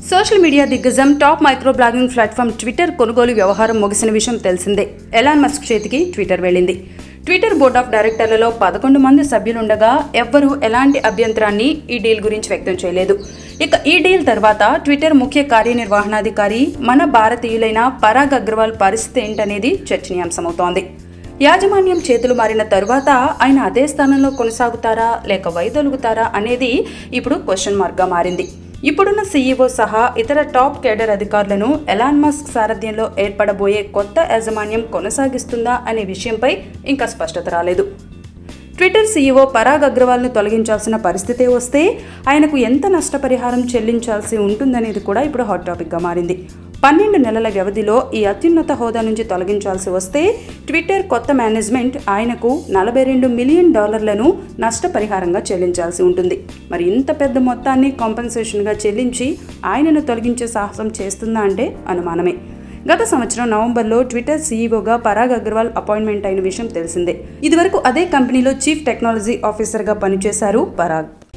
social media దిగ్గజం top micro blogging platform Twitter కొనుగోలు వ్యవహారం ముగిసిన విషయం తెలిసిందే ఎలాన్ మస్క్ చేతికి ట్విట్టర్ వెళ్ళింది ట్విట్టర్ బోర్డ్ ఆఫ్ డైరెక్టర్లలో పదకొండు మంది సభ్యులుండగా ఎవ్వరూ ఎలాంటి అభ్యంతరాన్ని ఈ డీల్ గురించి వ్యక్తం చేయలేదు ఇక ఈ డీల్ తర్వాత ట్విట్టర్ ముఖ్య కార్యనిర్వహణాధికారి మన భారతీయులైన పరాగ్ అగ్రవాల్ పరిస్థితి ఏంటనేది చర్చనీయాంశమవుతోంది యాజమాన్యం చేతులు మారిన తరువాత ఆయన అదే స్థానంలో కొనసాగుతారా లేక వైదొలుగుతారా అనేది ఇప్పుడు క్వశ్చన్ మార్క్గా మారింది ఇప్పుడున్న సీఈఓ సహా ఇతర టాప్ కేడర్ అధికారులను ఎలాన్ మస్క్ సారథ్యంలో ఏర్పడబోయే కొత్త యాజమాన్యం కొనసాగిస్తుందా అనే విషయంపై ఇంకా స్పష్టత రాలేదు ట్విట్టర్ సీఈఓ పరాగ్ అగ్రవాల్ను తొలగించాల్సిన పరిస్థితే వస్తే ఆయనకు ఎంత నష్టపరిహారం చెల్లించాల్సి ఉంటుందనేది కూడా ఇప్పుడు హాట్ టాపిక్గా మారింది పన్నెండు నెలల వ్యవధిలో ఈ అత్యున్నత హోదా నుంచి తొలగించాల్సి వస్తే ట్విట్టర్ కొత్త మేనేజ్మెంట్ ఆయనకు నలభై రెండు మిలియన్ డాలర్లను నష్టపరిహారంగా చెల్లించాల్సి ఉంటుంది మరి ఇంత పెద్ద మొత్తాన్ని కాంపెన్సేషన్గా చెల్లించి ఆయనను తొలగించే సాహసం చేస్తుందా అంటే అనుమానమే గత సంవత్సరం నవంబర్లో ట్విట్టర్ సీఈఓగా పరాగ్ అగర్వాల్ అపాయింట్మెంట్ అయిన విషయం తెలిసిందే ఇదివరకు అదే కంపెనీలో చీఫ్ టెక్నాలజీ ఆఫీసర్గా పనిచేశారు పరాగ్